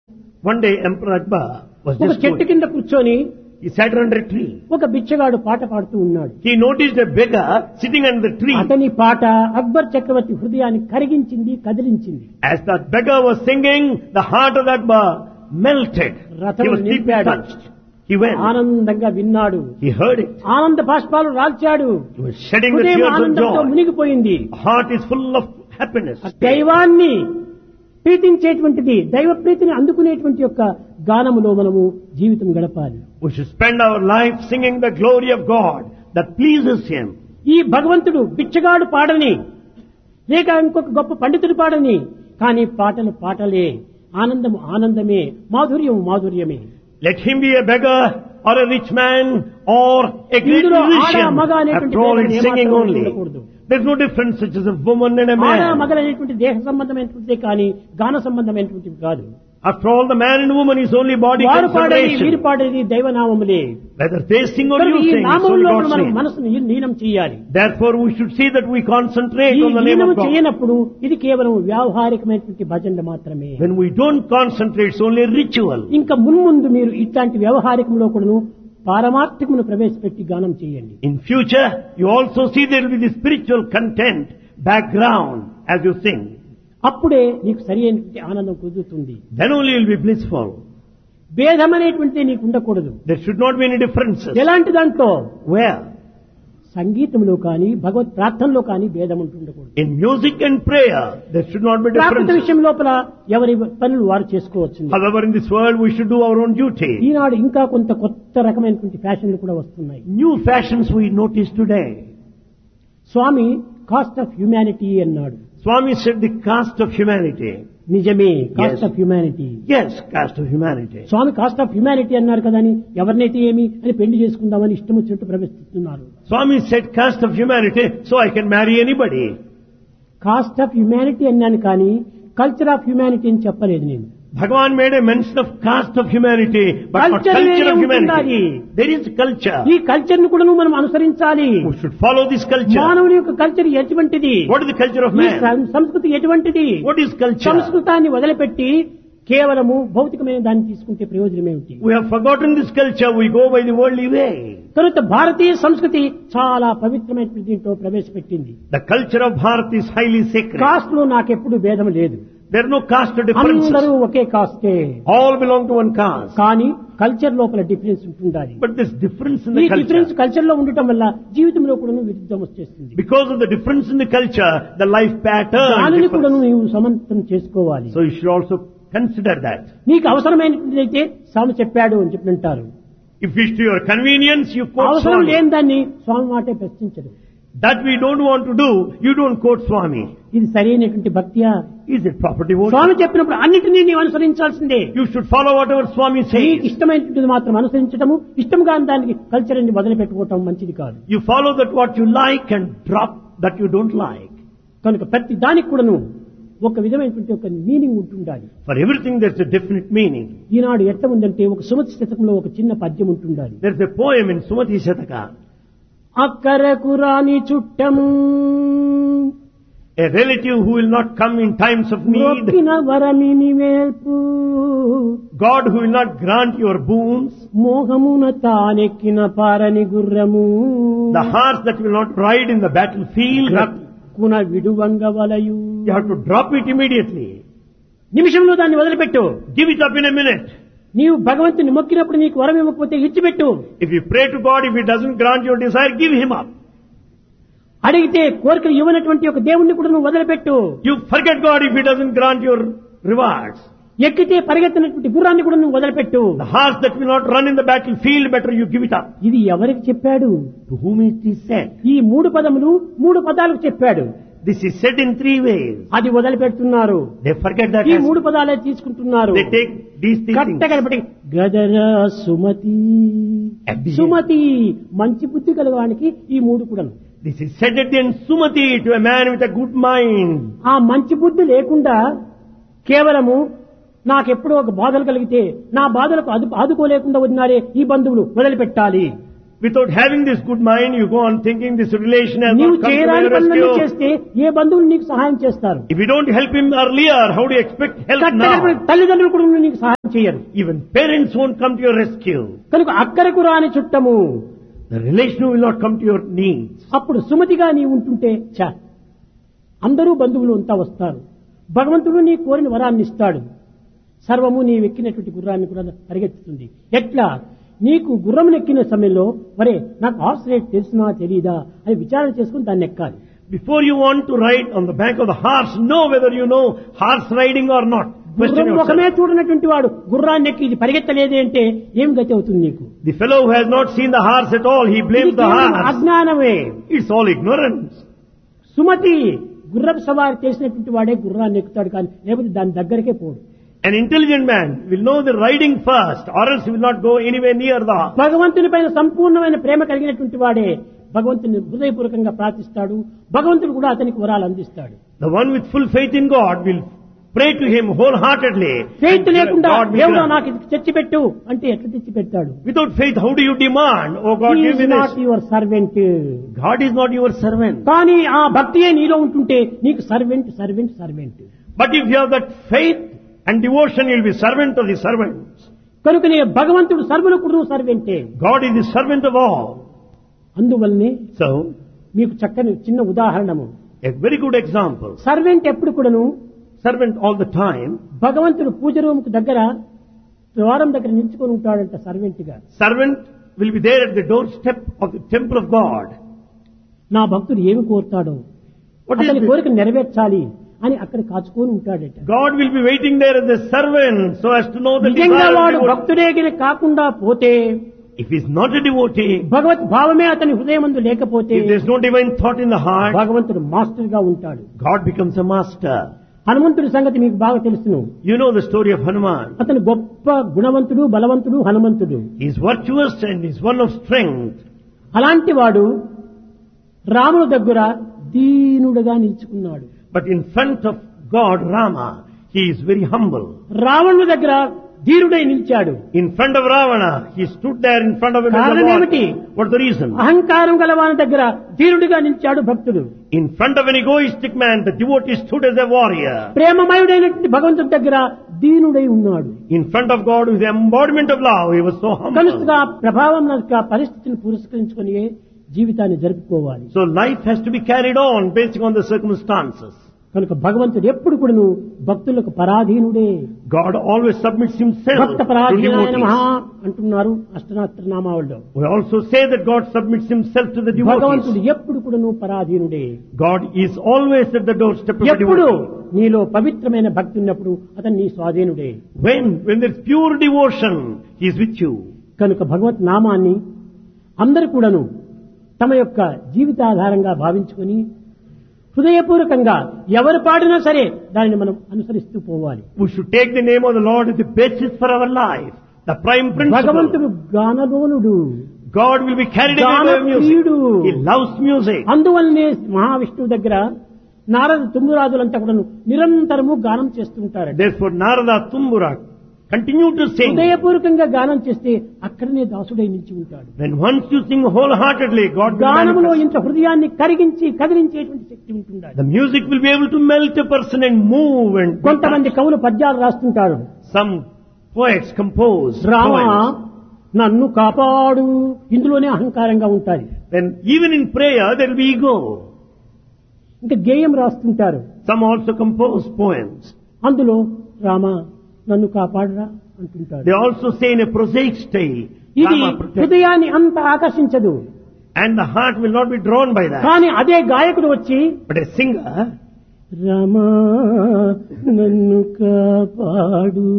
One day Emperor Akbar was ఒక just చెట్టు going. కింద కూర్చొని He sat under a tree. ఒక బిచ్చగాడు పాట పాడుతూ ఉన్నాడు He noticed a beggar sitting under the tree. అతని పాట అక్బర్ చక్రవర్తి హృదయాన్ని కరిగించింది కదిలించింది As that beggar was singing, the heart of Akbar melted. రథం He was deeply నింపాడు. touched. He went. ఆనందంగా విన్నాడు He heard it. ఆనంద బాష్పాలు రాల్చాడు He was shedding the హృదయం tears of ఆనందంతో joy. మునిగిపోయింది Heart is full of happiness. దైవాన్ని ప్రీతించేటువంటిది దైవ ప్రీతిని అందుకునేటువంటి యొక్క గానములో మనము జీవితం గడపాలి We should spend our life singing the glory of God that pleases Him. ఈ భగవంతుడు బిచ్చగాడు పాడని లేక ఇంకొక గొప్ప పండితుడు పాడని కానీ పాటలు పాటలే ఆనందము ఆనందమే మాధుర్యం మాధుర్యమే Let him be a beggar or a rich man or a great ఇందులో ఆడ, musician. మగ అనేటువంటి After all, భేదం it's singing ఏమాత్రం only. ఉండకూడదు. There's no difference such as a woman and a ఆడ man. మగలనేటువంటి దేహ సంబంధమైనటువంటిదే కానీ గాన సంబంధమైనటువంటిది కాదు After all, the man and woman is only body వారు పాడేది వీరు concentration. పాడేది దైవనామములే Whether they sing or కనుక you ఈ sing, it's నామంలో only కూడా God's మనం name. మనసును లీనం చేయాలి Therefore, we should see that we concentrate ఈ on the name లీనం of God. చేయనప్పుడు ఇది కేవలం వ్యావహారికమైనటువంటి భజనలు మాత్రమే When we don't concentrate, it's only ritual. ఇంకా మున్ముందు మీరు ఇట్లాంటి వ్యవహారికంలో కూడాను పారమార్థికమును ప్రవేశపెట్టి గానం చేయండి In future, you also see there will be the spiritual content, background, as you sing. అప్పుడే నీకు సరి అయినటువంటి ఆనందం కుదురుతుంది Then only you'll be blissful. భేదం అనేటువంటిది నీకు ఉండకూడదు There should not be any differences. ఎలాంటి దాంట్లో Where? సంగీతంలో కానీ భగవత్ ప్రార్థనలో కానీ భేదం ఉంటుండకూడదు In music and prayer, there should not be ప్రాకృత differences. విషయం లోపల ఎవరి పనులు వారు చేసుకోవచ్చు However, in this world, we should do our own duty. ఈనాడు ఇంకా కొంత కొత్త రకమైనటువంటి ఫ్యాషన్లు కూడా వస్తున్నాయి New fashions we notice today. Swami caste of humanity అన్నాడు Swami said the caste of humanity. నిజమే caste Yes. Of humanity Yes, caste of humanity. Swami caste of humanity అన్నారు కదా అని ఎవరినైతే ఏమి అని పెళ్లి చేసుకుందామని ఇష్టం వచ్చినట్టు ప్రవేశిస్తున్నారు Swami said caste of humanity, so I can marry anybody. Caste of humanity అన్నాను కానీ కల్చర్ ఆఫ్ హ్యుమానిటీ అని చెప్పలేదు నేను Bhagavan made a mention of caste of humanity, but not Culture culture వేరే of humanity. ఉంటున్నది. There is culture. ఈ culture ను కూడా మనం అనుసరించాలి We should follow this culture. మానవుని యొక్క కల్చర్ ఎటువంటిది What is the culture of ఈ man? సం- సంస్కృతి ఎటువంటిది What is culture? సంస్కృతాన్ని వదిలిపెట్టి కేవలము భౌతికమైన దాన్ని తీసుకుంటే ప్రయోజనం ఏమిటి We have forgotten this culture. We go by the worldly way. తరువాత భారతీయ సంస్కృతి చాలా పవిత్రమైన దీంట్లో ప్రవేశపెట్టింది The culture of Bharat is highly sacred. Caste లో నాకెప్పుడు భేదం లేదు There are no caste అందరూ differences. ఒకే కాస్టే All belong to one caste. కానీ కల్చర్ లోపల డిఫరెన్స్ ఉంటుండాలి But there's difference in ఈ the డిఫరెన్స్ culture. కల్చర్ లో ఉండటం వల్ల జీవితంలో కూడా విరుద్ధం వచ్చేస్తుంది Because of the difference in the culture, the life pattern దానిని కూడా differs. నీవు సమంతం చేసుకోవాలి So you should also consider that. నీకు అవసరమైనదైతే స్వామి చెప్పాడు అని చెప్పి అంటారు If it's to your convenience, you quote అవసరం Swami. లేని దాన్ని స్వామి మాటే ప్రశ్నించడు That we don't want to do, you don't quote Swami. ఇది సరైనటువంటి భక్తియా Is it proper devotion? స్వామి చెప్పినప్పుడు అన్నిటినీ నీవు అనుసరించాల్సిందే You should follow whatever Swami నీకు says. ఇష్టమైనటువంటిది మాత్రం అనుసరించడము ఇష్టం కాని దానికి కల్చర్ ని వదిలిపెట్టుకోవటం మంచిది కాదు You follow that what you like and drop that you don't like. కనుక ప్రతి దానికి కూడాను ఒక విధమైనటువంటి ఒక మీనింగ్ ఉంటుండాలి For everything there's a definite meaning. ఈనాడు ఎట్ట ఉందంటే ఒక సుమతి శతకంలో ఒక చిన్న పద్యం ఉంటుండాలి There's a poem in Sumati Shataka. అక్కరకు రాని చుట్టము A relative who will not come in times of need. మొక్కిన వరమిని వేల్పు God who will not grant your boons. మోహమున తానెక్కిన పారని గుర్రము The horse that will not ride in the battlefield. రక్కున విడువంగ వలయు You have to drop it immediately. నిమిషంలో దాన్ని వదిలిపెట్టు Give it up in a minute. నీవు భగవంతుని మొక్కినప్పుడు నీకు వరం ఇవ్వకపోతే ఇచ్చిపెట్టు If you pray to God, if He doesn't grant your desire, give Him up. అడిగితే కోరికలు ఇవ్వనటువంటి ఒక దేవుణ్ణి కూడా నువ్వు వదిలిపెట్టు You forget God if He doesn't grant your rewards. ఎక్కితే పరిగెత్తినటువంటి గుర్రాన్ని కూడా నువ్వు వదిలిపెట్టు The horse that will not run in the battlefield, better you give it up. ఇది ఎవరికి చెప్పాడు To whom it is said? ఈ మూడు పదములు మూడు పదాలకు చెప్పాడు This is said in three ways. అది వదిలిపెడుతున్నారు They forget that ఈ as- మూడు పదాలే తీసుకుంటున్నారు they take these three కట్ట things. కనపడి గదరా సుమతి Abhi- సుమతి మంచి బుద్ధి కలవానికి ఈ మూడు కూడా This is said at the end, Sumati, to a man with a good mind. ఆ మంచి బుద్ధి లేకుండా కేవలము నాకెప్పుడో ఒక బాధలు కలిగితే నా బాధలకు అదు ఆదుకోలేకుండా ఉన్నారే ఈ బంధువులు వదిలిపెట్టాలి Without having this good mind, you go on thinking this relation has నీవు not come to చేయరాని my పనులన్నీ rescue. చేస్తే ఏ బంధువులు నీకు సహాయం చేస్తారు If you don't help him earlier, how do you expect help కట్ట now? కనపడి తల్లిదండ్రులు కూడా నీకు సహాయం చేయరు Even parents won't come to your rescue. కనుక అక్కరకు రాని చుట్టము The relation will not come to your needs. అప్పుడు సుమతిగా నీ ఉంటుంటే చా అందరూ బంధువులు అంతా వస్తారు భగవంతుడు నీ కోరిన వరాన్ని ఇస్తాడు సర్వము నీ ఎక్కినటువంటి గుర్రాన్ని కూడా పరిగెత్తుతుంది ఎట్లా నీకు గుర్రం ఎక్కిన సమయంలో మరే నాకు హార్స్ రేట్ తెలిసినా తెలియదా అని విచారణ చేసుకుని దాన్ని ఎక్కాలి Before you want to ride on the back of the horse, know whether you know horse riding or not. Question గుర్రం ముఖమే yourself. చూడనటువంటి వాడు గుర్రాన్ని ఎక్కి ఇది పరిగెత్తలేదే అంటే ఏం గతి అవుతుంది నీకు The fellow who has not seen the horse at all, he blames ఇది the కేవలం horse. అజ్ఞానమే It's all ignorance. సుమతి గుర్రపు సవారి చేసినటువంటి వాడే గుర్రాన్ని ఎక్కుతాడు కానీ లేకపోతే దాని దగ్గరికే పోడు An intelligent man will know the riding first, or else he will not go anywhere near the horse. భగవంతుని పైన సంపూర్ణమైన ప్రేమ కలిగినటువంటి వాడే భగవంతుని హృదయపూర్వకంగా ప్రార్థిస్తాడు భగవంతుడు కూడా అతనికి వరాలు అందిస్తాడు The one with full faith in God will pray to him wholeheartedly. Faith and లేకుండా God will దేవుడు grant. నాకు ఇది తెచ్చిపెట్టు అంటే ఎట్లా తెచ్చి పెడతాడు Without faith, how do you demand? Oh God, give me not this. Your servant God is not your servant. కానీ ఆ భక్తియే నీలో ఉంటుంటే నీకు servant servant servant But if you have that faith and devotion, you'll be servant of the servants. కనుకనే భగవంతుడు సర్వులకు నువ్వు సర్వెంటే God is the servant of all. అందువల్లనే So, మీకు చక్కని చిన్న ఉదాహరణము a very good example. Servant ఎప్పుడు కూడాను Servant all the time. భగవంతుడు పూజ రూముకు దగ్గర ద్వారం దగ్గర నిల్చుకొని ఉంటాడంట సర్వెంట్ గా Servant will be there at the doorstep of the temple of God. నా భక్తుడు ఏమి కోరుతాడో What is అతని this? కోరిక నెరవేర్చాలి అని అక్కడ కాచుకొని ఉంటాడట God will be waiting there as a servant so as to know the నిజంగా desire of వాడు the devotee. భక్తుడే గిని కాకుండా పోతే If he's not a devotee, భగవత్ భావమే అతని హృదయమందు లేకపోతే if there's no divine thought in the heart, భగవంతుడు మాస్టర్ గా ఉంటాడు God becomes a master. హనుమంతుడి సంగతి మీకు బాగా తెలుసును You know the story of Hanuman. అతను గొప్ప గుణవంతుడు బలవంతుడు హనుమంతుడు He's virtuous and he's one of strength. అలాంటి వాడు రాముని దగ్గర దీనుడుగా నిల్చుకున్నాడు But in front of God, Rama, he is very humble. రావణుని దగ్గర ధీరుడై నిలిచాడు In front of Ravana, he stood there in front of him. as a కారణం ఏమిటి? warrior. What's the reason? అహంకారం గలవాని దగ్గర ధీరుడిగా నిలిచాడు భక్తుడు In front of an egoistic man, the devotee stood as a warrior. ప్రేమమయుడైనటువంటి భగవంతుడి దగ్గర దీనుడై ఉన్నాడు In front of God, with the embodiment of love, he was so humble. కనుకగా ప్రభావం యొక్క పరిస్థితిని పురస్కరించుకొని జీవితాన్ని జరుపుకోవాలి So life has to be carried on based on the circumstances. కనుక భగవంతుడు ఎప్పుడు కూడాను భక్తులకు పరాధీనుడే God always submits himself Bhakta to పరాధీనాయ devotees. నమః అంటున్నారు అష్టనాత్ర నామావళిలో We also say that God submits himself to the భగవంతుడు devotees. ఎప్పుడు కూడాను పరాధీనుడే God is always at the doorstep of the ఎప్పుడు devotee. నీలో పవిత్రమైన భక్తి ఉన్నప్పుడు అతను నీ స్వాధీనుడే When, when there's pure devotion, he is with you. కనుక భగవత్ నామాన్ని అందరు కూడాను తమ యొక్క జీవితాధారంగా భావించుకొని హృదయపూర్వకంగా ఎవరు పాడినా సరే దానిని మనం అనుసరిస్తూ పోవాలి We should take the name of the Lord as the basis for our life, the prime principle. భగవంతుడు గానలోనుడు God will be carried away by music. గానప్రియుడు. He loves music. అందువల్లనే మహావిష్ణువు దగ్గర నారద తుమ్మురాజులంతా కూడా నిరంతరము గానం చేస్తుంటారు Therefore, Narada Tumbura continue to sing. హృదయపూర్వకంగా గానం చేస్తే అక్కడనే దాసుడై నిలిచి ఉంటాడు When once you sing wholeheartedly, God will గానములో manifest. ఇంత హృదయాన్ని కరిగించి కదిలించేటువంటి శక్తి ఉంటుండాలి The music will be able to melt a person and move and కొంతమంది కవులు పద్యాలు రాస్తుంటారు some poets compose Rama poems. నన్ను కాపాడు ఇందులోనే అహంకారంగా ఉంటాయి Then even in prayer there will be ego. ఇంకా గేయం రాస్తుంటారు Some also compose poems. అందులో రామ నన్ను కాపాడురా అంటుంటాడు They also say in a prosaic style, ఇది Rama protect. హృదయాన్ని అంత ఆకర్షించదు And the heart will not be drawn by that. కానీ అదే గాయకుడు వచ్చి But a singer, రమా నన్ను కాపాడు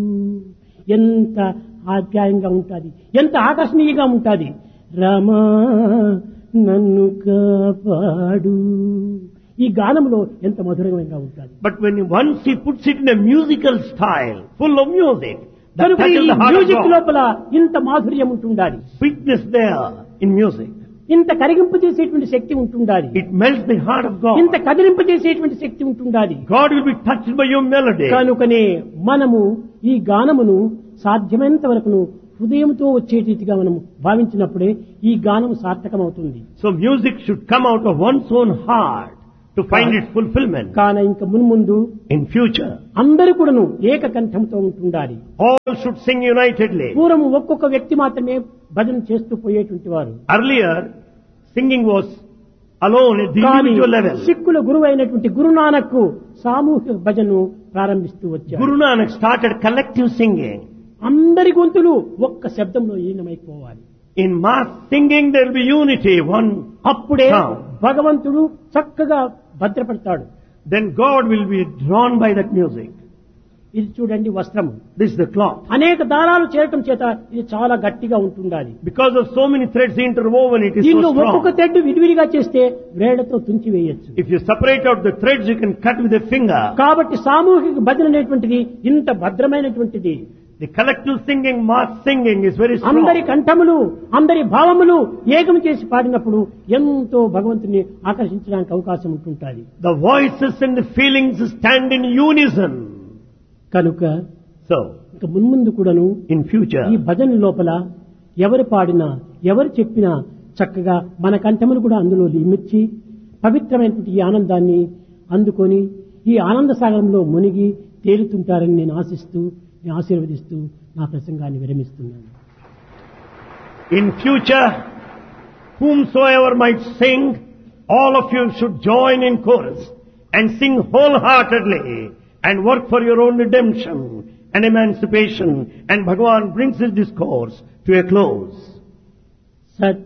ఎంత ఆప్యాయంగా ఉంటుంది ఎంత ఆకర్షణీయంగా ఉంటుంది రమా నన్ను కాపాడు ఈ గానంలో ఎంత మధురంగా ఉంటుంది but when once he puts it in a musical style, full of music, that కనుక ఈ touches the heart of music God. లోపల ఇంత మాధుర్యం ఉంటుండాలి Sweetness there in music. ఇంత కరిగింపు చేసేటువంటి శక్తి ఉంటుండాలి It melts the heart of God. ఇంత కదిలింపు చేసేటువంటి శక్తి ఉంటుండాలి God will be touched by your melody. కనుకనే మనము ఈ గానమును సాధ్యమైనంత వరకును హృదయంతో వచ్చే రీతిగా మనం భావించినప్పుడే ఈ గానం సార్థకమవుతుంది So music should come out of one's own heart to find its fulfillment. కాన ఇంక మున్ముందు In future, అందరూ కూడాను ఏకకంఠంతో ఉంటుండాలి all should sing unitedly. పూర్వం ఒక్కొక్క వ్యక్తి మాత్రమే భజన చేస్తూ పోయేటువంటి వారు Earlier, singing was alone at the కానీ individual level. సిక్కుల గురువు అయినటువంటి గురునానక్ సామూహిక భజనను ప్రారంభిస్తూ వచ్చారు Guru Nanak started collective singing. అందరి గొంతులు ఒక్క శబ్దంలో ఈనమైపోవాలి In mass singing, there will be unity, one అప్పుడే sound. భగవంతుడు చక్కగా భద్రపడతాడు Then God will be drawn by that music. ఇది చూడండి వస్త్రము This is the cloth. అనేక దారాలు చేరటం చేత ఇది చాలా గట్టిగా ఉంటుండాలి Because of so many threads interwoven, it is దీనిలో so ఒక్కొక్క strong. తెడ్డు విడివిడిగా చేస్తే వేళ్లతో తుంచి వేయచ్చు If you separate out the threads, you can cut with a finger. కాబట్టి సామూహిక భజన అనేటువంటిది ఇంత భద్రమైనటువంటిది The collective singing, mass singing is very అందరి strong. కంఠములు అందరి భావములు ఏకం చేసి పాడినప్పుడు ఎంతో భగవంతుని ఆకర్షించడానికి అవకాశం ఉంటుంటుంది The voices and the feelings stand in unison. కనుక So, ఇక మున్ముందు కూడాను in future, ఈ భజన లోపల ఎవరు పాడినా ఎవరు చెప్పినా చక్కగా మన కంఠములు కూడా అందులో ఇమిర్చి పవిత్రమైనటువంటి ఈ ఆనందాన్ని అందుకొని ఈ ఆనంద సాగరంలో మునిగి తేలుతుంటారని నేను ఆశిస్తూ నేను ఆశీర్వదిస్తూ నా ప్రసంగాన్ని విరమిస్తున్నాను in future, whomsoever might sing, all of you should join in chorus and sing wholeheartedly and work for your own redemption and emancipation. And Bhagavan brings his discourse to a close. సత్